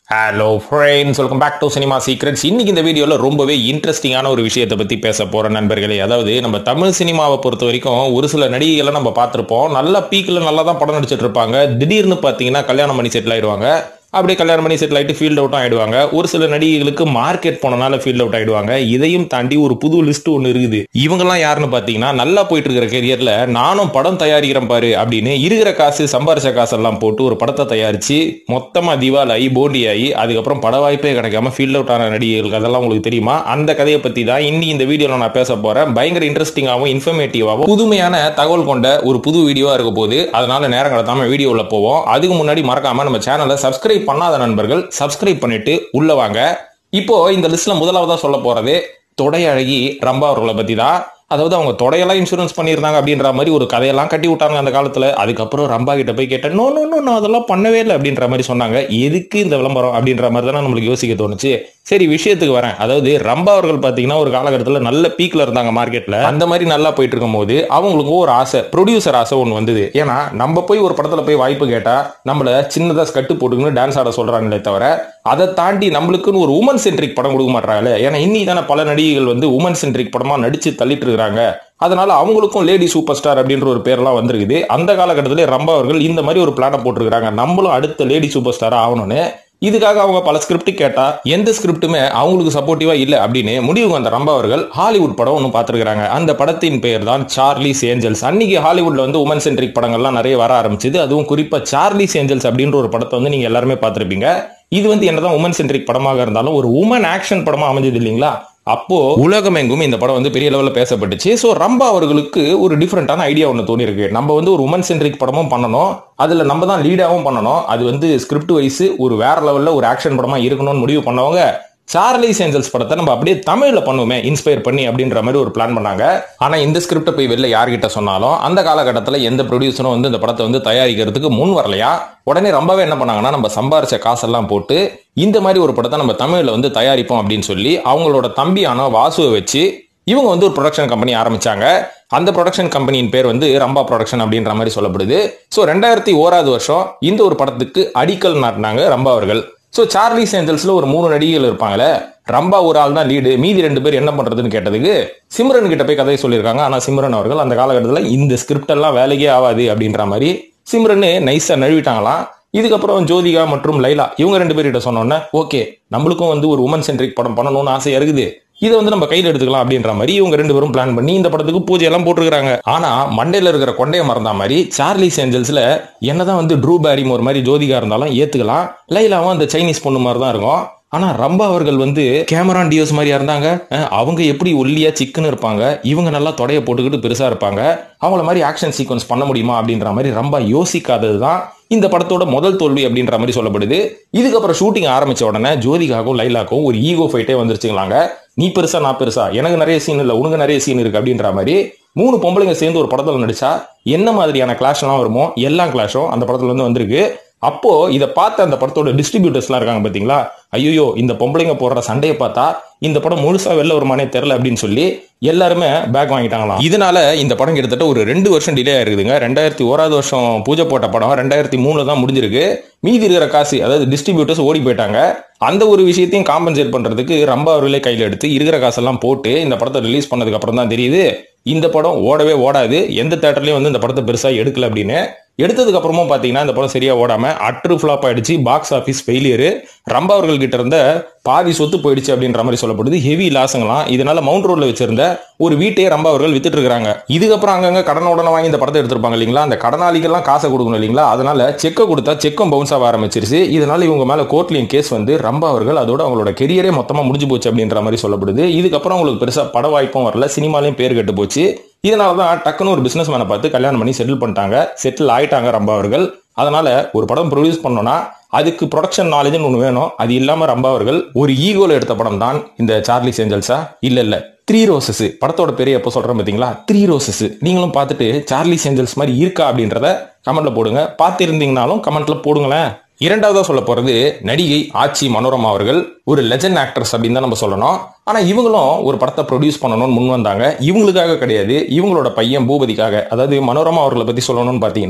Hello friends welcome back to cinema secrets இன்னைக்கு இந்த வீடியோவில் ரொம்பவே இன்ட்ரெஸ்டிங்கான ஒரு விஷயத்தை பற்றி பேச போகிற நண்பர்களே அதாவது நம்ம தமிழ் சினிமாவை பொறுத்த வரைக்கும் ஒரு சில நடிகைகளை நம்ம பார்த்துருப்போம் நல்ல பீக்கில் நல்லா தான் படம் நடிச்சிட்டு இருப்பாங்க திடீர்னு பார்த்தீங்கன்னா கல்யாணம் பண்ணி செட்டில் ஆயிடுவாங்க அப்படியே கல்யாணம் பண்ணி செட்டில் ஆகிட்டு ஃபீல்ட் அவுட்டும் ஆயிடுவாங்க ஒரு சில நடிகைகளுக்கு மார்க்கெட் போனனால ஃபீல்ட் அவுட் ஆயிடுவாங்க இதையும் தாண்டி ஒரு புது லிஸ்ட் ஒன்று இருக்குது இவங்கெல்லாம் யாருன்னு பார்த்தீங்கன்னா நல்லா போயிட்டு இருக்கிற கெரியர்ல நானும் படம் தயாரிக்கிறேன் பாரு அப்படின்னு இருக்கிற காசு சம்பாரிச்ச காசெல்லாம் போட்டு ஒரு படத்தை தயாரிச்சு மொத்தமா திவால் ஆகி போண்டி ஆகி அதுக்கப்புறம் பட வாய்ப்பே கிடைக்காம ஃபீல்ட் அவுட் ஆன நடிகைகளுக்கு அதெல்லாம் உங்களுக்கு தெரியுமா அந்த கதையை பத்தி தான் இன்னி இந்த வீடியோல நான் பேச போறேன் பயங்கர இன்ட்ரெஸ்டிங்காகவும் இன்ஃபர்மேட்டிவாகவும் புதுமையான தகவல் கொண்ட ஒரு புது வீடியோவா இருக்க போகுது அதனால நேரம் கடத்தாம வீடியோல போவோம் அதுக்கு முன்னாடி மறக்காம நம்ம சேனலை சப்ஸ்கிரைப் பண்ணாத நண்பர்கள் சப்ஸ்கிரைப் பண்ணிட்டு உள்ள வாங்க இப்போ இந்த லிஸ்ட்ல முதலாவதா சொல்ல போறது தொடை அழகி ரம்பா அவர்களை பத்தி தான் அதாவது அவங்க தொடையெல்லாம் இன்சூரன்ஸ் பண்ணியிருந்தாங்க அப்படின்ற மாதிரி ஒரு கதையெல்லாம் கட்டி விட்டாங்க அந்த காலத்துல அதுக்கப்புறம் ரம்பா கிட்ட போய் கேட்டேன் நோ நோ நோ நான் அதெல்லாம் பண்ணவே இல்லை அப்படின்ற மாதிரி சொன்னாங்க எதுக்கு இந்த விளம்பரம் அப்படின்ற மாதிரி தானே நம்மளுக்கு யோசிக்க தோணுச்சு சரி விஷயத்துக்கு வரேன் அதாவது ரம்பா அவர்கள் பாத்தீங்கன்னா ஒரு காலகட்டத்தில் நல்ல பீக்ல இருந்தாங்க மார்க்கெட்ல அந்த மாதிரி நல்லா போயிட்டு இருக்கும் போது அவங்களுக்கு ஒரு ஆசை ப்ரொடியூசர் ஆசை ஒன்று வந்தது ஏன்னா நம்ம போய் ஒரு படத்துல போய் வாய்ப்பு கேட்டா நம்மள சின்னதா ஸ்கட்டு போட்டுக்கணும் டான்ஸ் ஆட சொல்றாங்களே தவிர அதை தாண்டி நம்மளுக்குன்னு ஒரு உமன் சென்ட்ரிக் படம் கொடுக்க மாட்டாங்களே ஏன்னா இன்னைக்கு தானே பல நடிகைகள் வந்து உமன் சென்ட்ரிக் படமா நடிச்சு தள்ளிட்டு இருக்காங்க அதனால அவங்களுக்கும் லேடி சூப்பர் ஸ்டார் அப்படின்ற ஒரு பேர்லாம் வந்திருக்குது அந்த காலகட்டத்திலே ரம்பா அவர்கள் இந்த மாதிரி ஒரு பிளானை போட்டிருக்காங்க நம்மளும் அடுத்த லேடி சூப்பர் ஸ்டார் ஆகணும்னு இதுக்காக அவங்க பல ஸ்கிரிப்ட் கேட்டா எந்த ஸ்கிரிப்ட்டுமே அவங்களுக்கு சப்போர்ட்டிவா இல்ல அப்படின்னு முடிவுக்கு வந்த ரம்பா அவர்கள் ஹாலிவுட் படம் ஒன்று பார்த்துருக்காங்க அந்த படத்தின் பெயர் தான் சார்லிஸ் ஏஞ்சல்ஸ் அன்னைக்கு ஹாலிவுட்ல வந்து உமன் சென்ட்ரிக் படங்கள்லாம் நிறைய வர ஆரம்பிச்சது அதுவும் குறிப்பா சார்லிஸ் ஏஞ்சல்ஸ் அப்படின்ற ஒரு படத்தை வந்து நீங்க எல்லாருமே பார்த்திருப்பீங்க இது வந்து என்னதான் உமன் சென்ட்ரிக் படமாக இருந்தாலும் ஒரு உமன் ஆக்ஷன் படமா அமைஞ்சது இல்லைங்களா அப்போ உலகமெங்கும் இந்த படம் வந்து பெரிய லெவலில் பேசப்பட்டுச்சு ஸோ ரம்பா அவர்களுக்கு ஒரு டிஃப்ரெண்டான ஐடியா ஒன்று தோணி இருக்கு நம்ம வந்து ஒரு உமன் சென்ட்ரிக் படமும் பண்ணணும் அதுல நம்ம தான் லீடாகவும் பண்ணணும் அது வந்து ஸ்கிரிப்ட் வைஸ் ஒரு வேற லெவலில் ஒரு ஆக்ஷன் படமா இருக்கணும்னு முடிவு பண்ணவங்க சார்லிஸ் ஏஞ்சல்ஸ் படத்தை நம்ம அப்படியே தமிழ்ல பண்ணுவோமே இன்ஸ்பயர் பண்ணி அப்படின்ற மாதிரி ஒரு பிளான் பண்ணாங்க ஆனா இந்த ஸ்கிரிப்டை போய் வெளில யார்கிட்ட சொன்னாலும் அந்த காலகட்டத்தில் எந்த ப்ரொடியூசரும் வந்து இந்த படத்தை வந்து தயாரிக்கிறதுக்கு முன் வரலையா உடனே ரொம்பவே என்ன பண்ணாங்கன்னா நம்ம சம்பாரிச்ச காசெல்லாம் போட்டு இந்த மாதிரி ஒரு படத்தை நம்ம தமிழ்ல வந்து தயாரிப்போம் அப்படின்னு சொல்லி அவங்களோட தம்பியான வாசுவை வச்சு இவங்க வந்து ஒரு ப்ரொடக்ஷன் கம்பெனி ஆரம்பிச்சாங்க அந்த ப்ரொடக்ஷன் கம்பெனியின் பேர் வந்து ரம்பா ப்ரொடக்ஷன் அப்படின்ற மாதிரி சொல்லப்படுது ஸோ ரெண்டாயிரத்தி ஓராவது வருஷம் இந்த ஒரு படத்துக்கு அடிக்கல் நாட்டினாங்க ரம்பா அவர்கள் ஸோ சார்லிஸ் ஏஞ்சல்ஸ்ல ஒரு மூணு நடிகைகள் இருப்பாங்களே ரம்பா ஒரு ஆள் தான் லீடு மீதி ரெண்டு பேர் என்ன பண்றதுன்னு கேட்டதுக்கு சிம்ரன் கிட்ட போய் கதையை சொல்லியிருக்காங்க ஆனா சிம்ரன் அவர்கள் அந்த காலகட்டத்தில் இந்த ஸ்கிரிப்ட் எல்லாம் வேலைக்கே ஆகாது அப்படின்ற மாதிரி சிம்ரன் நைஸா நழுவிட்டாங்களாம் இதுக்கப்புறம் ஜோதிகா மற்றும் லைலா இவங்க ரெண்டு பேர்கிட்ட சொன்னோன்னே ஓகே நம்மளுக்கும் வந்து ஒரு உமன் சென்ட்ரிக் படம் பண்ணணும்னு ஆசையா இருக்குது இதை வந்து நம்ம கையில் எடுத்துக்கலாம் அப்படின்ற மாதிரி இவங்க ரெண்டு பேரும் பிளான் பண்ணி இந்த படத்துக்கு பூஜை எல்லாம் போட்டுருக்காங்க ஆனா மண்டையில இருக்கிற கொண்டைய மறந்தா மாதிரி சார்லிஸ் ஏஞ்சல்ஸ்ல என்னதான் வந்து ட்ரூ பேரிம் ஒரு மாதிரி ஜோதிகா இருந்தாலும் ஏத்துக்கலாம் லைலாவும் அந்த சைனீஸ் பொண்ணு மாதிரி தான் இருக்கும் ஆனா ரம்பா அவர்கள் வந்து கேமரான் டியோஸ் மாதிரியா இருந்தாங்க அஹ் அவங்க எப்படி ஒல்லியா சிக்குன்னு இருப்பாங்க இவங்க நல்லா தொடைய போட்டுக்கிட்டு பெருசா இருப்பாங்க அவங்கள மாதிரி ஆக்ஷன் சீக்வன்ஸ் பண்ண முடியுமா அப்படின்ற மாதிரி ரொம்ப யோசிக்காதது தான் இந்த படத்தோட முதல் தோல்வி அப்படின்ற மாதிரி சொல்லப்படுது இதுக்கப்புறம் ஷூட்டிங் ஆரம்பிச்ச உடனே ஜோதிகாக்கும் லைலாக்கும் ஒரு ஈகோ ஃபைட்டே வந்துருச்சுங்களாங்க நீ பெருசா நான் பெருசா எனக்கு நிறைய சீன் இல்லை உனக்கு நிறைய சீன் இருக்கு அப்படின்ற மாதிரி மூணு பொம்பளைங்க சேர்ந்து ஒரு படத்துல நடிச்சா என்ன மாதிரியான கிளாஷ் எல்லாம் வருமோ எல்லா கிளாஷும் அந்த படத்துல வந்து வந்திருக்கு அப்போ இதை பார்த்த அந்த படத்தோட டிஸ்ட்ரிபியூட்டர்ஸ்லாம் இருக்காங்க பாத்தீங்களா ஐயோ இந்த பொம்பளைங்க போடுற சண்டையை பார்த்தா இந்த படம் முழுசா வெளில வருமானே தெரில அப்படின்னு சொல்லி எல்லாருமே பேக் வாங்கிட்டாங்களாம் இதனால இந்த படம் கிட்டத்தட்ட ஒரு ரெண்டு வருஷம் டிலே ஆயிருக்குதுங்க ரெண்டாயிரத்தி ஓராவது வருஷம் பூஜை போட்ட படம் ரெண்டாயிரத்தி மூணுல தான் முடிஞ்சிருக்கு மீதி இருக்கிற காசு அதாவது டிஸ்ட்ரிபியூட்டர்ஸ் ஓடி போயிட்டாங்க அந்த ஒரு விஷயத்தையும் காம்பன்சேட் பண்றதுக்கு ரொம்ப அவர்களே கையில் எடுத்து இருக்கிற காசெல்லாம் போட்டு இந்த படத்தை ரிலீஸ் பண்ணதுக்கு அப்புறம் தான் தெரியுது இந்த படம் ஓடவே ஓடாது எந்த தேட்டர்லயும் வந்து இந்த படத்தை பெருசா எடுக்கல அப்படின்னு எடுத்ததுக்கு அப்புறமும் பாத்தீங்கன்னா இந்த படம் சரியா ஓடாம அட்ரு ஃபிளாப் ஆயிடுச்சு பாக்ஸ் ஆஃபீஸ் ஃபெயிலியர் ரம்பா அவர்கள் கிட்ட இருந்த பாதி சொத்து போயிடுச்சு அப்படின்ற மாதிரி சொல்லப்படுது ஹெவி லாஸுங்களாம் இதனால மவுண்ட் ரோட்ல வச்சிருந்த ஒரு வீட்டையே ரம்பா அவர்கள் வித்துட்டு இருக்காங்க இதுக்கப்புறம் அங்கங்க கடன் உடனே வாங்கி இந்த படத்தை எடுத்திருப்பாங்க இல்லைங்களா அந்த கடனாளிகள்லாம் காசை கொடுக்கணும் இல்லைங்களா அதனால செக்கை கொடுத்தா செக்கும் பவுன்ஸ் ஆக ஆரம்பிச்சிருச்சு இதனால இவங்க மேல கோர்ட்லயும் கேஸ் வந்து ரம்பா அவர்கள் அதோட அவங்களோட கெரியரே மொத்தமா முடிஞ்சு போச்சு அப்படின்ற மாதிரி சொல்லப்படுது இதுக்கப்புறம் அவங்களுக்கு பெருசா பட வாய்ப்பும் வரல சினிமாலையும் பேர் கெட்டு போச்சு இதனால தான் டக்குன்னு ஒரு பிசினஸ் மேனை பார்த்து கல்யாணம் பண்ணி செட்டில் பண்ணிட்டாங்க செட்டில் ஆயிட்டாங்க ரம்பா அவர்கள் அதனால ஒரு படம் ப்ரொடியூஸ் பண்ணோம்னா அதுக்கு ப்ரொடக்ஷன் நாலேஜ்னு ஒன்று வேணும் அது இல்லாம ரம்பா அவர்கள் ஒரு ஈகோல எடுத்த படம் தான் இந்த சார்லிஸ் ஏஞ்சல்ஸா இல்ல இல்ல த்ரீ ரோசஸ் படத்தோட பேரை எப்போ சொல்றேன் பாத்தீங்களா த்ரீ ரோசஸ் நீங்களும் பார்த்துட்டு சார்லிஸ் ஏஞ்சல்ஸ் மாதிரி இருக்கா அப்படின்றத கமெண்ட்ல போடுங்க பார்த்திருந்தீங்கனாலும் கமெண்ட்ல போடுங்களேன் இரண்டாவதா சொல்ல போறது நடிகை ஆச்சி மனோரமா அவர்கள் ஒரு லெஜண்ட் ஆக்ட்ரஸ் அப்படின்னு தான் நம்ம சொல்லணும் ஆனா இவங்களும் ஒரு படத்தை ப்ரொடியூஸ் பண்ணணும்னு முன் வந்தாங்க இவங்களுக்காக கிடையாது இவங்களோட பையன் பூபதிக்காக அதாவது மனோரமா அவர்களை பத்தி சொல்லணும்னு பாத்தீங்கன்னா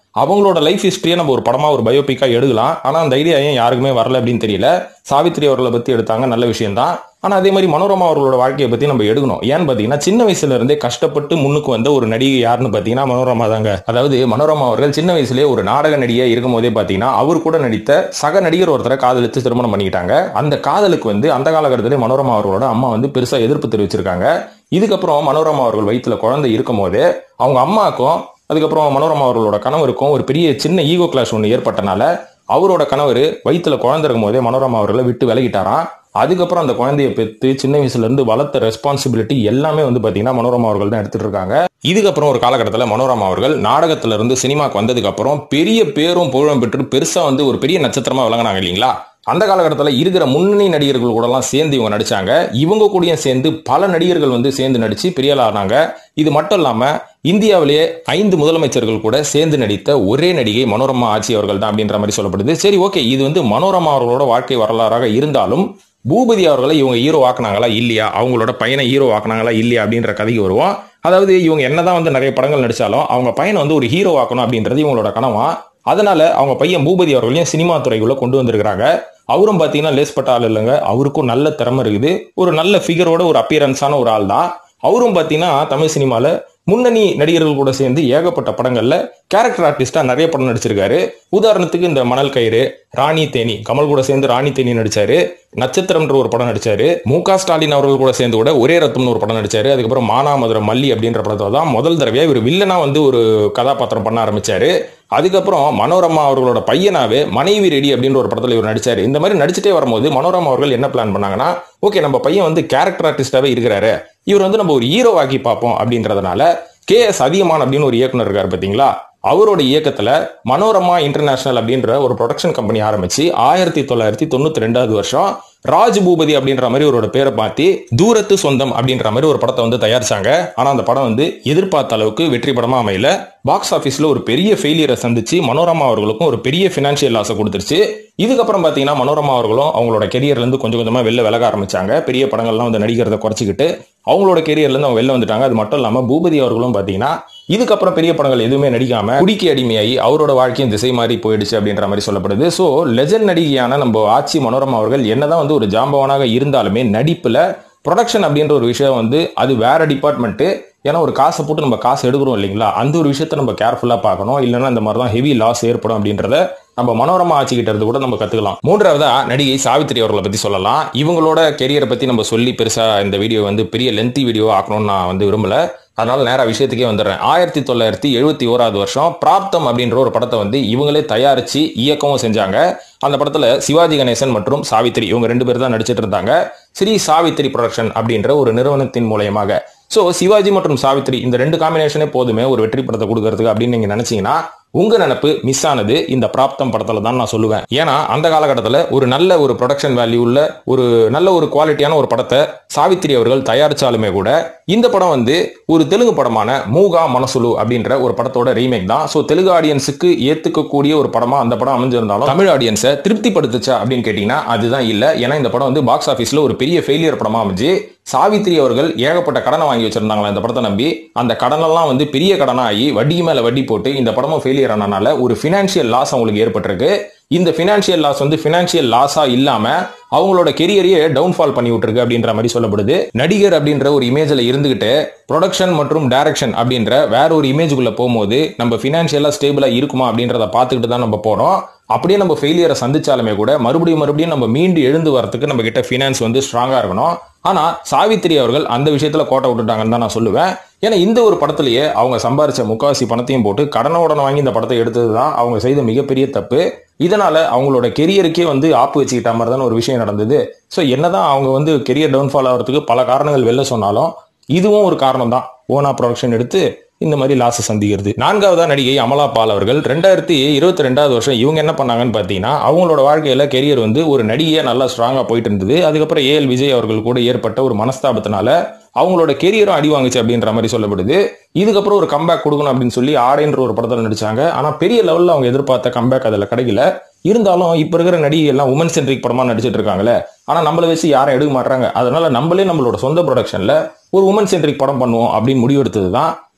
அவங்களோட லைஃப் ஹிஸ்டரியை நம்ம ஒரு படமா ஒரு பயோபிக்கா எடுக்கலாம் ஆனா அந்த ஐடியா ஏன் யாருக்குமே வரல அப்படின்னு தெரியல சாவித்ரி அவர்களை பத்தி எடுத்தாங்க நல்ல விஷயம் தான் ஆனா அதே மாதிரி மனோரமா அவர்களோட வாழ்க்கையை பத்தி நம்ம எடுக்கணும் ஏன்னு பாத்தீங்கன்னா சின்ன வயசுல இருந்தே கஷ்டப்பட்டு முன்னுக்கு வந்த ஒரு நடிகை யாருன்னு பாத்தீங்கன்னா மனோரமா தாங்க அதாவது மனோரமா அவர்கள் சின்ன வயசுலயே ஒரு நாடக நடிகை இருக்கும் போதே பாத்தீங்கன்னா அவர் கூட நடித்த சக நடிகர் ஒருத்தரை காதலித்து திருமணம் பண்ணிக்கிட்டாங்க அந்த காதலுக்கு வந்து அந்த காலகட்டத்திலே மனோரமா அவர்களோட அம்மா வந்து பெருசா எதிர்ப்பு தெரிவிச்சிருக்காங்க இதுக்கப்புறம் மனோரமா அவர்கள் வயிற்றுல குழந்தை இருக்கும் போது அவங்க அம்மாக்கும் அதுக்கப்புறம் மனோரமா அவர்களோட கணவருக்கும் ஒரு பெரிய சின்ன ஈகோ கிளாஸ் ஒன்று ஏற்பட்டனால அவரோட கணவர் வயிற்றுல குழந்தை இருக்கும் போதே மனோரமா அவர்களை விட்டு விலகிட்டாராம் அதுக்கப்புறம் அந்த குழந்தைய பெற்று சின்ன வயசுல இருந்து வளர்த்த ரெஸ்பான்சிபிலிட்டி எல்லாமே வந்து பாத்தீங்கன்னா மனோரமா அவர்கள் தான் எடுத்துட்டு இருக்காங்க இதுக்கப்புறம் ஒரு காலகட்டத்தில் மனோரமா அவர்கள் நாடகத்துல இருந்து சினிமாக்கு வந்ததுக்கு அப்புறம் பெரிய பேரும் புகழும் பெற்று பெருசா வந்து ஒரு பெரிய நட்சத்திரமா விளங்கினாங்க இல்லைங்களா அந்த காலகட்டத்தில் இருக்கிற முன்னணி நடிகர்கள் கூடலாம் சேர்ந்து இவங்க நடிச்சாங்க இவங்க கூடயும் சேர்ந்து பல நடிகர்கள் வந்து சேர்ந்து நடிச்சு பெரிய ஆள் ஆனாங்க இது மட்டும் இல்லாம இந்தியாவிலேயே ஐந்து முதலமைச்சர்கள் கூட சேர்ந்து நடித்த ஒரே நடிகை மனோரமா ஆட்சி அவர்கள் தான் அப்படின்ற மாதிரி சொல்லப்படுது சரி ஓகே இது வந்து மனோரமா அவர்களோட வாழ்க்கை வரலாறாக இருந்தாலும் பூபதி அவர்களை இவங்க ஹீரோ ஆக்குனாங்களா இல்லையா அவங்களோட பையனை ஹீரோ ஆக்குனாங்களா இல்லையா அப்படின்ற கதைக்கு வருவோம் அதாவது இவங்க என்னதான் வந்து நிறைய படங்கள் நடிச்சாலும் அவங்க பையனை வந்து ஒரு ஹீரோ ஆக்கணும் அப்படின்றது இவங்களோட கனவா அதனால அவங்க பையன் பூபதி அவர்களையும் சினிமா துறைக்குள்ள கொண்டு வந்திருக்கிறாங்க அவரும் பாத்தீங்கன்னா லேஸ்பட்ட ஆள் இல்லைங்க அவருக்கும் நல்ல திறமை இருக்குது ஒரு நல்ல ஃபிகரோட ஒரு அப்பியரன்ஸான ஒரு ஆள் தான் அவரும் பாத்தீங்கன்னா தமிழ் சினிமால முன்னணி நடிகர்கள் கூட சேர்ந்து ஏகப்பட்ட படங்கள்ல கேரக்டர் ஆர்டிஸ்டா நிறைய படம் நடிச்சிருக்காரு உதாரணத்துக்கு இந்த மணல் கயிறு ராணி தேனி கமல் கூட சேர்ந்து ராணி தேனி நடிச்சாரு நட்சத்திரம்ன்ற ஒரு படம் நடிச்சாரு மு க ஸ்டாலின் அவர்கள் கூட சேர்ந்து கூட ஒரே ரத்தம்னு ஒரு படம் நடிச்சாரு அதுக்கப்புறம் மானாமதுரை மல்லி அப்படின்ற படத்துல தான் முதல் தடவையா இவர் வில்லனா வந்து ஒரு கதாபாத்திரம் பண்ண ஆரம்பிச்சாரு அதுக்கப்புறம் மனோரமா அவர்களோட பையனாவே மனைவி ரெடி அப்படின்ற ஒரு படத்துல இவர் நடிச்சாரு இந்த மாதிரி நடிச்சுட்டே வரும்போது மனோரமா அவர்கள் என்ன பிளான் பண்ணாங்கன்னா ஓகே நம்ம பையன் வந்து கேரக்டர் ஆர்டிஸ்டாவே இருக்கிறாரு இவர் வந்து நம்ம ஒரு ஹீரோ ஆக்கி பார்ப்போம் அப்படின்றதுனால கே எஸ் அதிகமான் அப்படின்னு ஒரு இயக்குனர் இருக்காரு பாத்தீங்களா அவரோட இயக்கத்துல மனோரமா இன்டர்நேஷனல் அப்படின்ற ஒரு ப்ரொடக்ஷன் கம்பெனி ஆரம்பிச்சு ஆயிரத்தி தொள்ளாயிரத்தி தொண்ணூத்தி ரெண்டாவது வருஷம் ராஜ் பூபதி அப்படின்ற மாதிரி ஒரு பேரை மாத்தி தூரத்து சொந்தம் அப்படின்ற மாதிரி ஒரு படத்தை வந்து தயாரிச்சாங்க ஆனா அந்த படம் வந்து எதிர்பார்த்த அளவுக்கு வெற்றி படமா அமையல பாக்ஸ் ஆபீஸ்ல ஒரு பெரிய ஃபெயிலியரை சந்திச்சு மனோரமா அவர்களுக்கும் ஒரு பெரிய பினான்சியல் லாஸை கொடுத்துருச்சு இதுக்கப்புறம் பாத்தீங்கன்னா மனோரமா அவர்களும் அவங்களோட கெரியர்ல இருந்து கொஞ்சம் கொஞ்சமா வெளில விலக ஆரம்பிச்சாங்க பெரிய படங்கள்லாம் வந்து நடிக்கிறத குறைச்சிக்கிட்டு அவங்களோட கெரியர்ல இருந்து அவங்க வெளில வந்துட்டாங்க அது மட்டும் இல்லாம பூபதி அவர்களும் பாத்தீங்கன்னா இதுக்கப்புறம் பெரிய படங்கள் எதுவுமே நடிக்காம குடிக்கு அடிமையாகி அவரோட வாழ்க்கையும் திசை மாறி போயிடுச்சு அப்படின்ற மாதிரி சொல்லப்படுது சோ லெஜண்ட் நடிகையான நம்ம ஆட்சி மனோரமா அவர்கள் என்னதான் வந்து ஒரு ஜாம்பவானாக இருந்தாலுமே நடிப்புல ப்ரொடக்ஷன் அப்படின்ற ஒரு விஷயம் வந்து அது வேற டிபார்ட்மெண்ட் ஏன்னா ஒரு காசை போட்டு நம்ம காசு எடுக்கிறோம் இல்லைங்களா அந்த ஒரு விஷயத்த நம்ம கேர்ஃபுல்லா பார்க்கணும் இல்லைன்னா இந்த மாதிரி தான் ஹெவி லாஸ் ஏற்படும் அப்படின்றத நம்ம மனோரமா ஆட்சிக்கிட்ட இருந்து கூட நம்ம கத்துக்கலாம் மூன்றாவதா நடிகை சாவித்திரி அவர்களை பத்தி சொல்லலாம் இவங்களோட கெரியரை பத்தி நம்ம சொல்லி பெருசா இந்த வீடியோ வந்து பெரிய லென்த்தி வீடியோ ஆக்கணும்னு நான் வந்து விரும்பல அதனால நேரா விஷயத்துக்கே வந்துடுறேன் ஆயிரத்தி தொள்ளாயிரத்தி எழுபத்தி ஓராவது வருஷம் பிராப்தம் அப்படின்ற ஒரு படத்தை வந்து இவங்களே தயாரிச்சு இயக்கவும் செஞ்சாங்க அந்த படத்துல சிவாஜி கணேசன் மற்றும் சாவித்திரி இவங்க ரெண்டு பேர் தான் நடிச்சிட்டு இருந்தாங்க ஸ்ரீ சாவித்திரி ப்ரொடக்ஷன் அப்படின்ற ஒரு நிறுவனத்தின் மூலயமாக சோ சிவாஜி மற்றும் சாவித்திரி இந்த ரெண்டு காம்பினேஷனே போதுமே ஒரு வெற்றி படத்தை கொடுக்கறதுக்கு அப்படின்னு நீங்க நினைச்சீங்கன்னா உங்க நினப்பு மிஸ் ஆனது இந்த பிராப்தம் படத்துல தான் நான் சொல்லுவேன் ஏன்னா அந்த காலகட்டத்தில் ஒரு நல்ல ஒரு ப்ரொடக்ஷன் வேல்யூ உள்ள ஒரு நல்ல ஒரு குவாலிட்டியான ஒரு படத்தை சாவித்திரி அவர்கள் தயாரிச்சாலுமே கூட இந்த படம் வந்து ஒரு தெலுங்கு படமான மூகா மனசுலு அப்படின்ற ஒரு படத்தோட ரீமேக் தான் ஸோ தெலுங்கு ஆடியன்ஸுக்கு ஏத்துக்கக்கூடிய ஒரு படமா அந்த படம் அமைஞ்சிருந்தாலும் தமிழ் ஆடியன்ஸை திருப்திப்படுத்துச்சா அப்படின்னு கேட்டீங்கன்னா அதுதான் இல்ல ஏன்னா இந்த படம் வந்து பாக்ஸ் ஆஃபீஸ்ல ஒரு பெரிய ஃபெயிலியர் படமா அமைஞ்சு சாவித்திரி அவர்கள் ஏகப்பட்ட கடனை வாங்கி வச்சிருந்தாங்களா இந்த படத்தை நம்பி அந்த கடனெல்லாம் வந்து பெரிய கடனாகி வட்டி மேல வட்டி போட்டு இந்த படமும் ஃபெயிலியர் ஆனனால ஒரு பினான்சியல் லாஸ் அவங்களுக்கு ஏற்பட்டிருக்கு இந்த பினான்சியல் லாஸ் வந்து பினான்சியல் லாஸா இல்லாம அவங்களோட கெரியரையே டவுன்ஃபால் பண்ணி விட்டுருக்கு அப்படின்ற மாதிரி சொல்லப்படுது நடிகர் அப்படின்ற ஒரு இமேஜ்ல இருந்துகிட்டு ப்ரொடக்ஷன் மற்றும் டைரக்ஷன் அப்படின்ற வேற ஒரு இமேஜுக்குள்ள போகும்போது நம்ம பினான்சியலா ஸ்டேபிளா இருக்குமா அப்படின்றத பார்த்துக்கிட்டு தான் நம்ம போறோம் அப்படியே நம்ம ஃபெயிலியரை சந்திச்சாலுமே கூட மறுபடியும் மறுபடியும் நம்ம மீண்டு எழுந்து வரதுக்கு நம்ம கிட்ட ஃபினான்ஸ் வந்து ஸ்ட்ராங்கா இருக்கணும் ஆனா சாவித்திரி அவர்கள் அந்த விஷயத்துல கோட்டை விட்டுட்டாங்கன்னு தான் நான் சொல்லுவேன் ஏன்னா இந்த ஒரு படத்திலேயே அவங்க சம்பாரிச்ச முக்காவாசி பணத்தையும் போட்டு கடன உடனே வாங்கி இந்த படத்தை எடுத்தது தான் அவங்க செய்த மிகப்பெரிய தப்பு இதனால அவங்களோட கெரியருக்கே வந்து ஆப்பு வச்சுக்கிட்ட மாதிரி தான் ஒரு விஷயம் நடந்தது ஸோ என்னதான் அவங்க வந்து கெரியர் டவுன்ஃபால் ஆகிறதுக்கு பல காரணங்கள் வெளில சொன்னாலும் இதுவும் ஒரு காரணம் தான் ஓனா ப்ரொடக்ஷன் எடுத்து இந்த மாதிரி லாஸை சந்திக்கிறது நான்காவதா நடிகை அமலா பால் அவர்கள் ரெண்டாயிரத்தி இருபத்தி ரெண்டாவது வருஷம் இவங்க என்ன பண்ணாங்கன்னு பார்த்தீங்கன்னா அவங்களோட வாழ்க்கையில கெரியர் வந்து ஒரு நடிகையா நல்லா ஸ்ட்ராங்கா போயிட்டு இருந்தது அதுக்கப்புறம் ஏஎல் விஜய் அவர்கள் கூட ஏற்பட்ட ஒரு மனஸ்தாபத்தினால அவங்களோட கெரியரும் அடி வாங்குச்சு அப்படின்ற மாதிரி சொல்லப்படுது இதுக்கப்புறம் ஒரு கம்பேக் கொடுக்கணும் அப்படின்னு சொல்லி ஆடைன்ற ஒரு படத்தில் நடிச்சாங்க ஆனா பெரிய லெவல்ல அவங்க எதிர்பார்த்த கம்பேக் அதில் கிடைக்கல இருந்தாலும் இப்ப இருக்கிற நடிகை எல்லாம் உமன் சென்ட்ரிக் படமா நடிச்சிட்டு இருக்காங்களே ஆனா நம்மள வச்சு யாரும் எடுக்க மாட்டாங்க அதனால நம்மளே நம்மளோட சொந்த ப்ரொடக்ஷன்ல ஒரு உமன் சென்ட்ரிக் படம் பண்ணுவோம் அப்படின்னு முடிவெடுத்தது தான்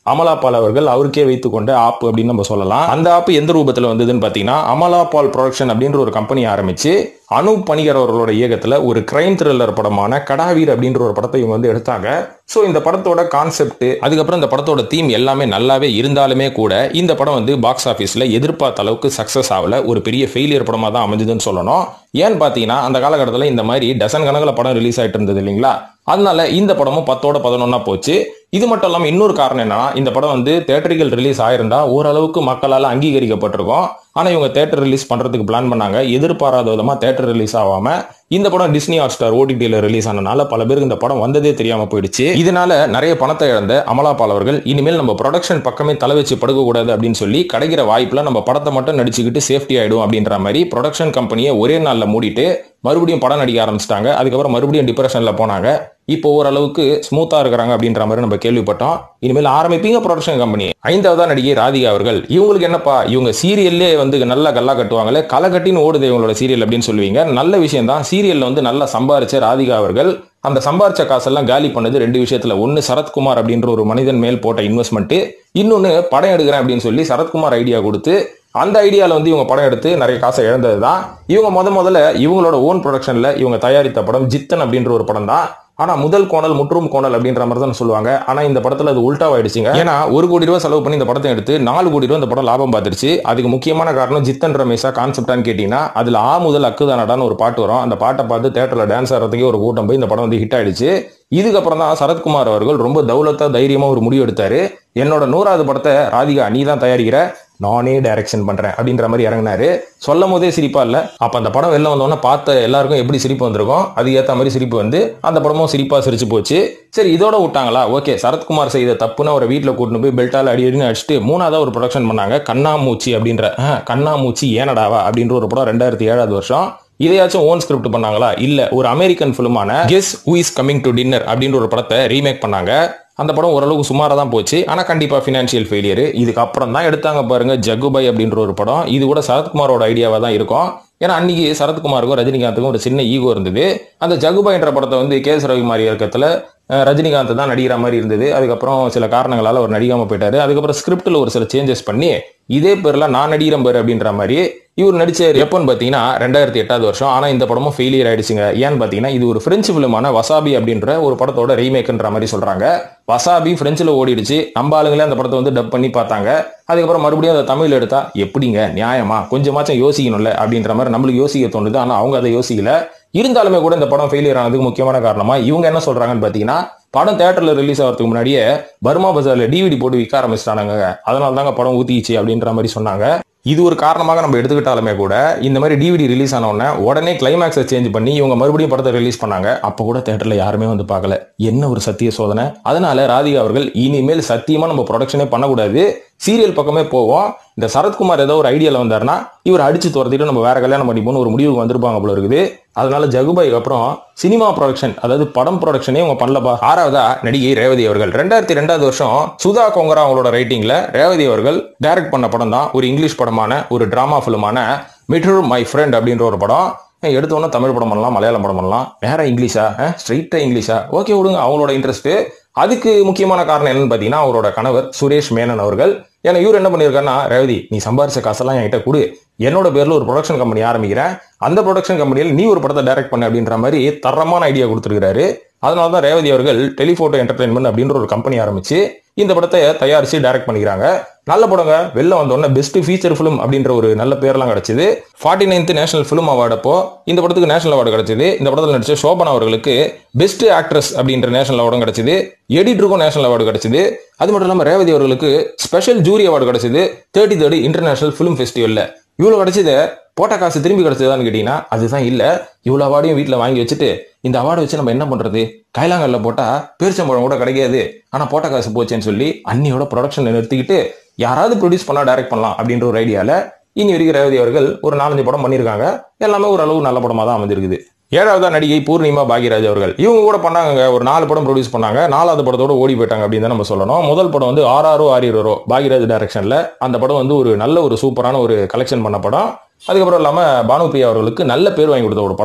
அமலாபால் அவர்கள் அவருக்கே வைத்துக் கொண்ட ஆப் அப்படின்னு நம்ம சொல்லலாம் அந்த ஆப் எந்த ரூபத்தில் வந்ததுன்னு பார்த்தீங்கன்னா அமலாபால் ப்ரொடக்ஷன் அப்படின்ற ஒரு கம்பெனி ஆரம்பிச்சு அனு பணிகர் அவர்களோட இயக்கத்தில் ஒரு கிரைம் த்ரில்லர் படமான கடாவீர் அப்படின்ற ஒரு படத்தை இவங்க வந்து எடுத்தாங்க ஸோ இந்த படத்தோட கான்செப்ட் அதுக்கப்புறம் இந்த படத்தோட தீம் எல்லாமே நல்லாவே இருந்தாலுமே கூட இந்த படம் வந்து பாக்ஸ் ஆஃபீஸில் எதிர்பார்த்த அளவுக்கு சக்ஸஸ் ஆகல ஒரு பெரிய ஃபெயிலியர் படமாக தான் அமைஞ்சதுன்னு சொல்லணும் ஏன்னு பார்த்தீங்கன்னா அந்த காலகட்டத்தில் இந்த மாதிரி டசன் கணக்கில் படம் ரிலீஸ் ஆயிட்டு இருந்தது இல்லைங்களா அதனால இந்த படமும் பத்தோட பதினொன்னா போச்சு இது மட்டும் இல்லாமல் இன்னொரு காரணம் என்னன்னா இந்த படம் வந்து தேட்டரிக்கல் ரிலீஸ் ஆயிருந்தா ஓரளவுக்கு மக்களால் அங்கீகரிக்கப்பட்டிருக்கும் ஆனால் இவங்க தேட்டர் ரிலீஸ் பண்ணுறதுக்கு பிளான் பண்ணாங்க எதிர்பாராத விதமாக தேட்டர் ரிலீஸ் ஆகாம இந்த படம் டிஸ்னி ஹாட் ஸ்டார் ஓடிடியில் ரிலீஸ் ஆனனால பல பேருக்கு இந்த படம் வந்ததே தெரியாம போயிடுச்சு இதனால நிறைய பணத்தை இழந்த அமலாபால் அவர்கள் இனிமேல் நம்ம ப்ரொடக்ஷன் பக்கமே தலை வச்சு படுக்கக்கூடாது அப்படின்னு சொல்லி கிடைக்கிற வாய்ப்புல நம்ம படத்தை மட்டும் நடிச்சுக்கிட்டு சேஃப்டி ஆயிடும் அப்படின்ற மாதிரி ப்ரொடக்ஷன் கம்பெனியை ஒரே நாளில் மூடிட்டு மறுபடியும் படம் நடிக்க ஆரம்பிச்சிட்டாங்க அதுக்கப்புறம் மறுபடியும் டிப்ரெஷன்ல போனாங்க இப்போ ஓரளவுக்கு ஸ்மூத்தா இருக்கிறாங்க அப்படின்ற மாதிரி நம்ம கேள்விப்பட்டோம் இனிமேல் ஆரம்பிப்பீங்க ப்ரொடக்ஷன் கம்பெனி ஐந்தாவதா நடிகை ராதிகா அவர்கள் இவங்களுக்கு என்னப்பா இவங்க சீரியல்லே வந்து நல்லா கல்லா கட்டுவாங்களே களை கட்டின்னு ஓடுது இவங்களோட சீரியல் அப்படின்னு சொல்லுவீங்க நல்ல விஷயம் தான் சீரியல்ல வந்து நல்லா சம்பாரிச்ச ராதிகா அவர்கள் அந்த சம்பாரிச்ச காசெல்லாம் காலி பண்ணது ரெண்டு விஷயத்துல ஒன்னு சரத்குமார் அப்படின்ற ஒரு மனிதன் மேல் போட்ட இன்வெஸ்ட்மெண்ட் இன்னொன்னு படம் எடுக்கிறேன் அப்படின்னு சொல்லி சரத்குமார் ஐடியா கொடுத்து அந்த ஐடியாவில் வந்து இவங்க படம் எடுத்து நிறைய காசை இழந்தது தான் இவங்க முத முதல்ல இவங்களோட ஓன் ப்ரொடக்ஷன்ல இவங்க தயாரித்த படம் ஜித்தன் அப்படின்ற ஒரு படம் தான் ஆனா முதல் கோணல் முற்றும் கோணல் அப்படின்ற மாதிரி தான் சொல்லுவாங்க ஆனா இந்த படத்துல அது உல்டாவாயிடுச்சுங்க ஏன்னா ஒரு கோடி ரூபாய் செலவு பண்ணி இந்த படத்தை எடுத்து நாலு கோடி ரூபாய் இந்த படம் லாபம் பார்த்துருச்சு அதுக்கு முக்கியமான காரணம் ஜித்தன் ரமேஷா கான்செப்டான்னு கேட்டீங்கன்னா அதுல ஆ முதல் அக்குதானடான்னு ஒரு பாட்டு வரும் அந்த பாட்டை பார்த்து தேட்டர்ல டான்ஸ் ஆடுறதுக்கே ஒரு கூட்டம் போய் இந்த படம் வந்து ஹிட் ஆயிடுச்சு இதுக்கப்புறம் தான் சரத்குமார் அவர்கள் ரொம்ப தௌலத்தா தைரியமா ஒரு முடிவு எடுத்தாரு என்னோட நூறாவது படத்தை ராதிகா நீ தான் தயாரிக்கிற நானே டைரக்ஷன் பண்றேன் அப்படின்ற மாதிரி இறங்கினாரு சொல்லும் போதே சிரிப்பா இல்ல அப்ப அந்த படம் வெளில வந்தோடனே பார்த்த எல்லாருக்கும் எப்படி சிரிப்பு வந்திருக்கும் அது ஏத்த மாதிரி சிரிப்பு வந்து அந்த படமும் சிரிப்பா சிரிச்சு போச்சு சரி இதோட விட்டாங்களா ஓகே சரத்குமார் செய்த தப்புன்னு அவரை வீட்டில் கூட்டிட்டு போய் பெல்ட்டால் அடி அடினு அடிச்சுட்டு மூணாவது ஒரு ப்ரொடக்ஷன் பண்ணாங்க கண்ணாமூச்சி அப்படின்ற ஆஹ், கண்ணாமூச்சி ஏனடாவா அப்படின்ற ஒரு படம் ரெண்டாயிரத்தி ஏழாவது வருஷம் இதையாச்சும் ஓன் ஸ்கிரிப்ட் பண்ணாங்களா இல்ல ஒரு அமெரிக்கன் ஃபிலிமான guess who is coming to dinner அப்படின்ற ஒரு படத்தை ரீமேக் பண்ணாங்க அந்த படம் ஓரளவுக்கு சுமாராக தான் போச்சு ஆனால் கண்டிப்பாக ஃபினான்ஷியல் ஃபெயிலியர் இதுக்கு அப்புறம் தான் எடுத்தாங்க பாருங்க ஜகுபாய் அப்படின்ற ஒரு படம் இது கூட சரத்குமாரோட ஐடியாவாக தான் இருக்கும் ஏன்னா அன்னைக்கு சரத்குமாருக்கும் ரஜினிகாந்துக்கும் ஒரு சின்ன ஈகோ இருந்தது அந்த ஜகுபாய்ன்ற படத்தை வந்து கே எஸ் ரவிக்குமார் இயக்கத்தில் அஹ், ரஜினிகாந்த் தான் நடிக்கிற மாதிரி இருந்தது அதுக்கப்புறம் சில காரணங்களால் அவர் நடிக்காம போயிட்டாரு அதுக்கப்புறம் ஸ்கிரிப்டில் ஒரு சில சேஞ்சஸ் பண்ணி இதே பேர்ல நான் நடிக்கிறேன் பேர் அப்படின்ற மாதிரி இவர் நடிச்சார் எப்போன்னு பார்த்தீங்கன்னா ரெண்டாயிரத்தி எட்டாவது வருஷம் ஆனால் இந்த படமும் ஃபெயிலியர் ஆயிடுச்சுங்க ஏன்னு பார்த்தீங்கன்னா இது ஒரு பிரெஞ்சு ஃபிலிமான வசாபி அப்படின்ற ஒரு படத்தோட ரீமேக்ன்ற மாதிரி சொல்றாங்க வசாபி பிரெஞ்சில் ஓடிடுச்சு நம்ம ஆளுங்களே அந்த படத்தை வந்து டப் பண்ணி பார்த்தாங்க அதுக்கப்புறம் மறுபடியும் அதை தமிழ் எடுத்தா எப்படிங்க நியாயமா கொஞ்சமாச்சும் யோசிக்கணும்ல அப்படின்ற மாதிரி நம்மளுக்கு யோசிக்க தோணுது ஆனால் அவங்க அதை யோசிக்கல இருந்தாலுமே கூட இந்த படம் ஃபெயிலியர் ஆனதுக்கு முக்கியமான காரணமா இவங்க என்ன சொல்றாங்கன்னு பார்த்தீங்கன்னா படம் தேட்டர்ல ரிலீஸ் ஆகிறதுக்கு முன்னாடியே பர்மா பஜார்ல டிவிடி போட்டு விற்க ஆரம்பிச்சிட்டானுங்க அதனால தாங்க படம் ஊத்திச்சு அப்படின்ற மாதிரி சொன்னாங்க இது ஒரு காரணமாக நம்ம எடுத்துக்கிட்டாலுமே கூட இந்த மாதிரி டிவிடி ரிலீஸ் ஆன உடனே உடனே கிளைமேக்ஸை சேஞ்ச் பண்ணி இவங்க மறுபடியும் படத்தை ரிலீஸ் பண்ணாங்க அப்போ கூட தேட்டர்ல யாருமே வந்து பார்க்கல என்ன ஒரு சத்திய சோதனை அதனால ராதிகா அவர்கள் இனிமேல் சத்தியமா நம்ம ப்ரொடக்ஷனே பண்ணக்கூடாது சீரியல் பக்கமே போவோம் இந்த சரத்குமார் ஏதோ ஒரு ஐடியால வந்தாருன்னா இவர் அடிச்சு துரத்திட்டு நம்ம வேற கல்யாணம் பண்ணிப்போம்னு ஒரு முடிவுக்கு வந்திருப்பாங்க போல இருக்குது அதனால ஜகுபாய்க்கு அப்புறம் சினிமா ப்ரொடக்ஷன் அதாவது படம் ப்ரொடக்ஷனே அவங்க பண்ணலப்பா ஆறாவதா நடிகை ரேவதி அவர்கள் ரெண்டாயிரத்தி ரெண்டாவது வருஷம் சுதா கொங்கரா அவங்களோட ரைட்டிங்ல ரேவதி அவர்கள் டைரக்ட் பண்ண படம் தான் ஒரு இங்கிலீஷ் படமான ஒரு டிராமா ஃபிலிமான மிட்டர் மை ஃப்ரெண்ட் அப்படின்ற ஒரு படம் ஏய், எடுத்த உடனே தமிழ் படம் பண்ணலாம் மலையாளம் படம் பண்ணலாம் வேற இங்கிலீஷா ஸ்ட்ரைட்டா இங்கிலீஷா ஓகே விடுங்க அவங்களோட இன்ட்ரெஸ்ட் அதுக்கு முக்கியமான காரணம் என்னன்னு பார்த்தீங்கன்னா அவரோட கணவர் சுரேஷ் மேனன் அவர்கள் ஏன்னா இவர் என்ன பண்ணியிருக்காருன்னா ரேவதி நீ சம்பாரிச்ச காசெல்லாம் என்கிட்ட கொடு என்னோட பேர்ல ஒரு ப்ரொடக்ஷன் கம்பெனி ஆரம்பிக்கிறேன் அந்த ப்ரொடக்ஷன் கம்பெனியில் நீ ஒரு படத்தை டைரக்ட் பண்ண அப்படின்ற மாதிரி தரமான ஐடியா கொடுத்துருக்காரு அதனால தான் ரேவதி அவர்கள் டெலிஃபோட்டோ என்டர்டைன்மெண்ட் அப்படின்ற ஒரு கம்பெனி ஆரம்பிச்சு இந்த படத்தை தயாரிச்சு டைரக்ட் பண்ணிக்கிறாங்க நல்ல படங்க வெளில வந்த உடனே பெஸ்ட் ஃபீச்சர் ஃபிலிம் அப்படின்ற ஒரு நல்ல பேர்லாம் கிடைச்சது forty ninth national film award அப்போ இந்த படத்துக்கு நேஷனல் அவார்டு கிடைச்சது இந்த படத்தில் நடிச்ச சோபனா அவர்களுக்கு பெஸ்ட் ஆக்ட்ரஸ் அப்படின்ற நேஷனல் அவார்டும் கிடைச்சது எடிட்டருக்கும் நேஷனல் அவார்டு கிடைச்சது அது மட்டும் இல்லாமல் ரேவதி அவர்களுக்கு ஸ்பெஷல் ஜூரி அவார்டு கிடைச்சது தேர்ட்டி தேர்ட் இன்டர்நேஷனல் ஃபிலிம் ஃபெஸ்டிவல்ல இவ்வளோ கிடைச்சது போட்ட காசு திரும்பி கிடைச்சதான்னு கேட்டீங்கன்னா அதுதான் இல்ல இவ்வளவு அவார்டையும் வீட்டில் வாங்கி வச்சுட்டு இந்த அவார்டை வச்சு நம்ம என்ன பண்றது கைலாங்கல்ல போட்டா பேரிச்சம்பழம் கூட கிடைக்காது ஆனா போட்ட காசு போச்சேன்னு சொல்லி அன்னியோட ப்ரொடக்ஷன் நிறுத்திக்கிட்டு யாராவது ப்ரொடியூஸ் பண்ணா டைரக்ட் பண்ணலாம் அப்படின்ற ஒரு ஐடியால இனி வரைக்கும் ரேவதி அவர்கள் ஒரு நாலஞ்சு படம் பண்ணியிருக்காங்க எல்லாமே ஓரளவு நல்ல படமா தான் அமைஞ்சிருக்குது ஏழாவதா நடிகை பூர்ணிமா பாக்யராஜ் அவர்கள் இவங்க கூட பண்ணாங்க ஒரு நாலு படம் ப்ரொடியூஸ் பண்ணாங்க நாலாவது படத்தோட ஓடி போயிட்டாங்க அப்படின்னு தான் நம்ம சொல்லணும் முதல் படம் வந்து ஆர்ஆரோ ஆரியரோ பாக்யராஜ் டைரக்ஷன்ல அந்த படம் வந்து ஒரு நல்ல ஒரு சூப்பரான ஒரு கலெக்ஷன் பண்ண படம் அதுக்கப்புறம் இல்லாம பானுபிரியா அவர்களுக்கு நல்ல பேர் வாங்கி கொடுத்த ஒரு படம்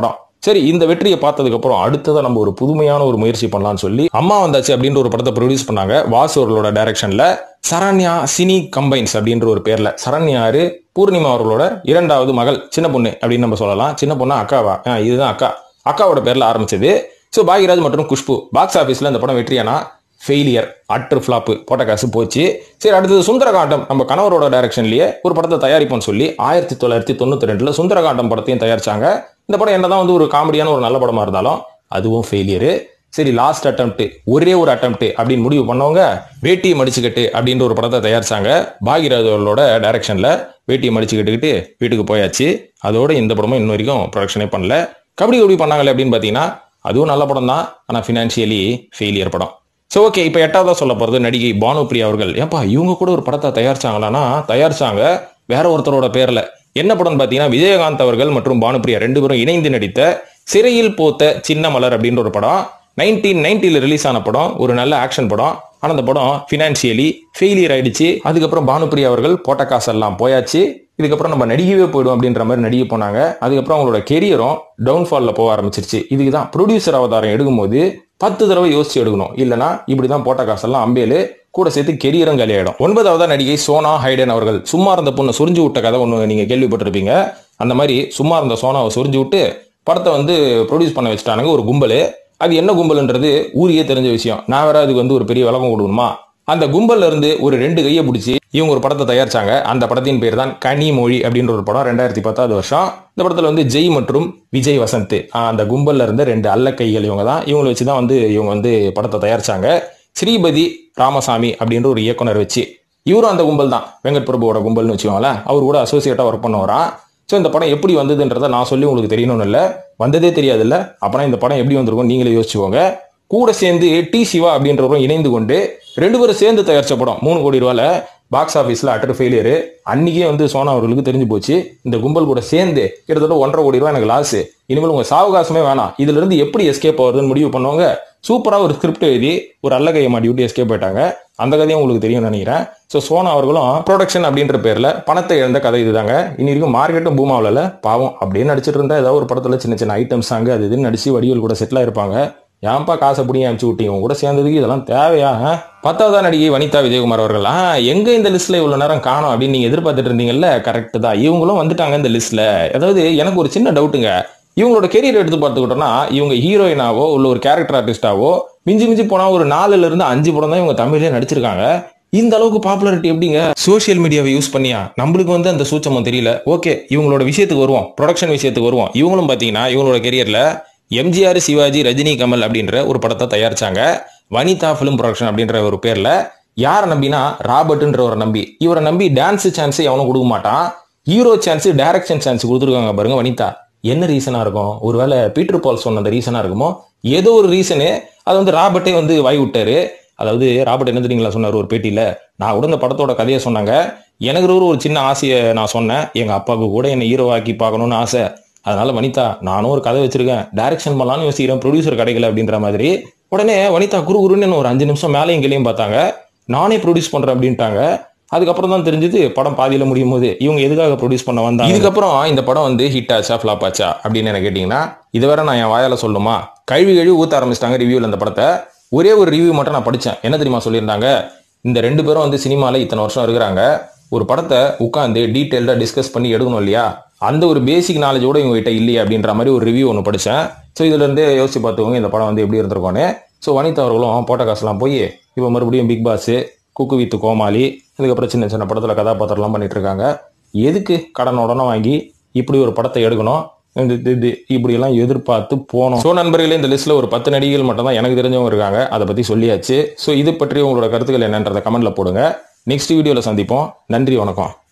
சரி இந்த வெற்றியை பார்த்ததுக்கு அப்புறம் அடுத்ததை நம்ம ஒரு புதுமையான ஒரு முயற்சி பண்ணலாம்னு சொல்லி அம்மா வந்தாச்சு அப்படின்ற ஒரு படத்தை ப்ரொடியூஸ் பண்ணாங்க வாசு அவர்களோட டைரக்ஷன்ல சரண்யா சினி கம்பைன்ஸ் அப்படின்ற ஒரு பேர்ல சரண்யாரு பூர்ணிமா அவர்களோட இரண்டாவது மகள் சின்ன பொண்ணு அப்படின்னு நம்ம சொல்லலாம் சின்ன பொண்ணா அக்காவா ஆ, இதுதான் அக்கா அக்காவோட பேர்ல ஆரம்பிச்சது ஸோ பாக்யராஜ் மற்றும் குஷ்பு பாக்ஸ் ஆஃபீஸ்ல இந்த படம் வெற்றியானா ஃபெயிலியர் அட்ரு ஃப்ளாப்பு போட்ட காசு போச்சு சரி அடுத்தது சுந்தரகாண்டம் நம்ம கணவரோட டைரக்ஷன்லயே ஒரு படத்தை தயாரிப்போம்னு சொல்லி ஆயிரத்தி தொள்ளாயிரத்தி தொண்ணூத்தி ரெண்டுல சுந்தரகாண்டம் படத்தையும் தயாரிச்சாங்க இந்த படம் என்னதான் வந்து ஒரு காமெடியான ஒரு நல்ல படமா இருந்தாலும் அதுவும் ஃபெயிலியரு சரி லாஸ்ட் அட்டம்ப்ட் ஒரே ஒரு அட்டம்ப்ட் அப்படின்னு முடிவு பண்ணவங்க வேட்டியை மடிச்சுக்கட்டு அப்படின்ற ஒரு படத்தை தயாரிச்சாங்க பாகிராஜ் அவர்களோட டைரக்ஷன்ல வேட்டியை மடிச்சுக்கிட்டுக்கிட்டு வீட்டுக்கு போயாச்சு அதோட இந்த படமும் இன்ன வரைக்கும் ப்ரொடக்ஷனே பண்ணல கபடி கபடி பண்ணாங்களே அப்படின்னு பார்த்தீங்கன்னா அதுவும் நல்ல படம் தான் ஆனால் ஃபினான்ஷியலி ஃபெயிலியர் படம் ஸோ ஓகே இப்போ எட்டாவதா சொல்ல போகிறது நடிகை பானுப்ரியா அவர்கள் ஏப்பா இவங்க கூட ஒரு படத்தை தயாரிச்சாங்களான்னா தயாரிச்சாங்க வேற ஒருத்தரோட பேர்ல என்ன படம்னு பார்த்தீங்கன்னா விஜயகாந்த் அவர்கள் மற்றும் பானுப்ரியா ரெண்டு பேரும் இணைந்து நடித்த சிறையில் போத்த சின்ன மலர் அப்படின்ற ஒரு படம் நைன்டீன் நைன்டில ரிலீஸ் ஆன படம் ஒரு நல்ல ஆக்ஷன் படம் ஆனா அந்த படம் ஃபினான்ஷியலி ஃபெயிலியர் ஆயிடுச்சு அதுக்கப்புறம் பானுப்ரியா அவர்கள் போட்ட காசெல்லாம் போயாச்சு இதுக்கப்புறம் நம்ம நடிகவே போயிடும் அப்படின்ற மாதிரி நடிகை போனாங்க அதுக்கப்புறம் அவங்களோட கெரியரும் டவுன்ஃபால்ல போக ஆரம்பிச்சிருச்சு இதுக்கு தான் ப்ரொடியூசர் அவதாரம் எடுக்கும்போது பத்து தடவை யோசிச்சு எடுக்கணும் இல்லனா இப்படிதான் போட்ட காசெல்லாம் அம்பேலு கூட சேர்த்து கெரியரும் காலியாயிடும் ஒன்பதாவதா நடிகை சோனா ஹைடன் அவர்கள் சும்மா இருந்த பொண்ணை சுரிஞ்சு விட்ட கதை ஒன்று நீங்க கேள்விப்பட்டிருப்பீங்க அந்த மாதிரி சும்மா இருந்த சோனாவை சுரிஞ்சு விட்டு படத்தை வந்து ப்ரொடியூஸ் பண்ண வச்சுட்டானுங்க ஒரு கும்பல் அது என்ன கும்பல்ன்றது ஊரியே தெரிஞ்ச விஷயம் நான் வேற அதுக்கு வந்து ஒரு பெரிய விளக்கம் கொடுக்கணுமா அந்த கும்பல்ல இருந்து ஒரு ரெண்டு கையை பிடிச்சி இவங்க ஒரு படத்தை தயாரிச்சாங்க அந்த படத்தின் பேர் தான் கனிமொழி அப்படின்ற ஒரு படம் ரெண்டாயிரத்தி பத்தாவது வருஷம் இந்த படத்துல வந்து ஜெய் மற்றும் விஜய் வசந்த் ஆஹ் அந்த கும்பல்ல இருந்த ரெண்டு அல்ல கைகள் இவங்க தான் இவங்களை வச்சு தான் வந்து இவங்க வந்து படத்தை தயாரிச்சாங்க ஸ்ரீபதி ராமசாமி அப்படின்ற ஒரு இயக்குனர் வச்சு இவரும் அந்த கும்பல் தான் வெங்கட் பிரபுவோட கும்பல்னு வச்சுக்கோங்களேன் அவர் கூட அசோசியேட்டா ஒர்க் பண்ண வரான் ஸோ இந்த படம் எப்படி வந்ததுன்றதை நான் சொல்லி உங்களுக்கு தெரியணும்னு இல்லை வந்ததே தெரியாதுல்ல அப்புறம் இந்த படம் எப்படி வந்திருக்கும் நீங்களே யோசிச்சுக்கோங்க கூட சேர்ந்து டி சிவா அப்படின்றவரும் இணைந்து கொண்டு ரெண்டு பேரும் சேர்ந்து தயாரிச்ச படம் மூணு கோடி ரூபால பாக்ஸ் ஆஃபீஸில் அட்டர் ஃபெயிலியர் அன்னைக்கே வந்து சோனா அவர்களுக்கு தெரிஞ்சு போச்சு இந்த கும்பல் கூட சேர்ந்து கிட்டத்தட்ட ஒன்றரை கோடி ரூபாய் எனக்கு லாஸ் இனிமேல் உங்க சாவகாசமே வேணாம் இதுல இருந்து எப்படி எஸ்கேப் ஆகுதுன்னு முடிவு பண்ணவங்க சூப்பரா ஒரு ஸ்கிரிப்ட் எழுதி ஒரு அல்ல கையை மாட்டி விட்டு எஸ்கேப் போயிட்டாங்க அந்த கதையும் உங்களுக்கு தெரியும்னு நினைக்கிறேன் ஸோ சோனா அவர்களும் ப்ரொடக்ஷன் அப்படின்ற பேர்ல பணத்தை இழந்த கதை இதுதாங்க இனி இருக்கும் மார்க்கெட்டும் பூம் ஆகல பாவம் அப்படியே நடிச்சிட்டு இருந்தா ஏதாவது ஒரு படத்துல சின்ன சின்ன ஐட்டம்ஸ் அங்க அது இதுன்னு நடிச்சு வடிவல் கூட செட்டில் இருப்பாங்க ஏன்பா காசை பிடிங்கி அனுப்பிச்சு விட்டீங்க உங்க கூட சேர்ந்ததுக்கு இதெல்லாம் தேவையா ஆ? பத்தாவது நடிகை வனிதா விஜயகுமார் அவர்கள் ஆ, எங்க இந்த லிஸ்ட்ல இவ்வளவு நேரம் காணோம் அப்படின்னு நீங்க எதிர்பார்த்துட்டு இருந்தீங்கல்ல கரெக்ட் தான் இவங்களும் வந்துட்டாங்க இந்த லிஸ்ட்ல அதாவது எனக்கு ஒரு சின்ன டவுட்டுங்க இவங்களோட கெரியர் எடுத்து பார்த்துக்கிட்டோம்னா இவங்க ஹீரோயினாவோ உள்ள ஒரு கேரக்டர் ஆர்டிஸ்டாவோ மிஞ்சி மிஞ்சி போனா ஒரு நாலுல இருந்து அஞ்சு படம் தான் இவங்க தமிழ்லயே நடிச்சிருக்காங்க இந்த அளவுக்கு பாப்புலாரிட்டி எப்படிங்க சோஷியல் மீடியாவை யூஸ் பண்ணியா நம்மளுக்கு வந்து அந்த சூச்சமம் தெரியல ஓகே இவங்களோட விஷயத்துக்கு வருவோம் ப்ரொடக்ஷன் விஷயத்துக்கு வருவோம் இவங்களும் பாத்தீங்கன்னா இவங்களோட கெரியர்ல எம்ஜிஆர் சிவாஜி ரஜினி கமல் அப்படின்ற ஒரு படத்தை தயாரிச்சாங்க வனிதா ஃபிலிம் ப்ரொடக்ஷன் அப்படின்ற ஒரு பேர்ல யாரை நம்பினா ராபர்ட்ன்ற ஒரு நம்பி இவரை நம்பி டான்ஸ் சான்ஸ் எவனும் கொடுக்க மாட்டான் ஹீரோ சான்ஸ் டைரக்ஷன் சான்ஸ் கொடுத்துருக்காங்க பாருங்க வனிதா என்ன ரீசனா இருக்கும் ஒருவேளை பீட்டர் பால் சொன்ன அந்த ரீசனா இருக்குமோ ஏதோ ஒரு ரீசனு அது வந்து ராபர்ட்டே வந்து வாய் விட்டாரு அதாவது ராபர்ட் என்ன தெரியுங்களா சொன்னார் ஒரு பேட்டியில நான் கூட இந்த படத்தோட கதையை சொன்னாங்க எனக்கு ஒரு ஒரு சின்ன ஆசையை நான் சொன்னேன் எங்க அப்பாவுக்கு கூட என்னை ஹீரோ ஆக்கி பார்க்கணும்னு ஆசை அதனால வனிதா நானும் ஒரு கதை வச்சிருக்கேன் டைரக்ஷன் பண்ணலாம்னு யோசிக்கிறேன் ப்ரொடியூசர் கிடைக்கல அப்படின்ற மாதிரி உடனே வனிதா குரு குருன்னு ஒரு அஞ்சு நிமிஷம் மேலேயும் கீழேயும் பார்த்தாங்க நானே ப்ரொடியூஸ் பண்றேன் அப்படின்ட்டாங்க அதுக்கப்புறம் தான் தெரிஞ்சது படம் பாதியில முடியும் போது இவங்க எதுக்காக ப்ரொடியூஸ் பண்ண வந்தாங்க இதுக்கப்புறம் இந்த படம் வந்து ஹிட் ஆச்சா ஃபிளாப் ஆச்சா அப்படின்னு என்ன கேட்டீங்கன்னா இது வேற நான் என் வாயால சொல்லுமா கழுவி கழுவி ஊத்த ஆரம்பிச்சிட்டாங்க ரிவ்யூல இந்த படத்தை ஒரே ஒரு ரிவ்யூ மட்டும் நான் படிச்சேன் என்ன தெரியுமா சொல்லியிருந்தாங்க இந்த ரெண்டு பேரும் வந்து சினிமால இத்தனை வருஷம் இருக்கிறாங்க ஒரு படத்தை உட்காந்து டீட்டெயில்டா டிஸ்கஸ் பண்ணி எடுக்கணும் இல்லையா அந்த ஒரு பேசிக் நாலேஜோட இவங்க கிட்ட இல்லையே அப்படின்ற மாதிரி ஒரு ரிவ்யூ ஒன்று படித்தேன் ஸோ இதுல இருந்தே யோசிச்சு பார்த்துக்கோங்க இந்த படம் வந்து எப்படி இருந்திருக்கோன்னு ஸோ வனிதா அவர்களும் போட்ட காசுலாம் போய் இப்போ மறுபடியும் Bigg Boss Cooku with Comali இதுக்கப்புறம் சின்ன சின்ன படத்துல கதாபாத்திரம்லாம் பண்ணிட்டு இருக்காங்க எதுக்கு கடன் உடனே வாங்கி இப்படி ஒரு படத்தை எடுக்கணும் இந்த இது- இது இப்படியெல்லாம் எதிர்பார்த்து போனோம் ஸோ நண்பர்களே இந்த லிஸ்ட்ல ஒரு பத்து நடிகைகள் மட்டும் தான் எனக்கு தெரிஞ்சவங்க இருக்காங்க அதை பத்தி சொல்லியாச்சு ஸோ இது பற்றி உங்களோட கருத்துக்கள் என்னன்றதை கமெண்ட்ல போடுங்க நெக்ஸ்ட் வீடியோல சந்திப்போம் நன்றி வணக்கம்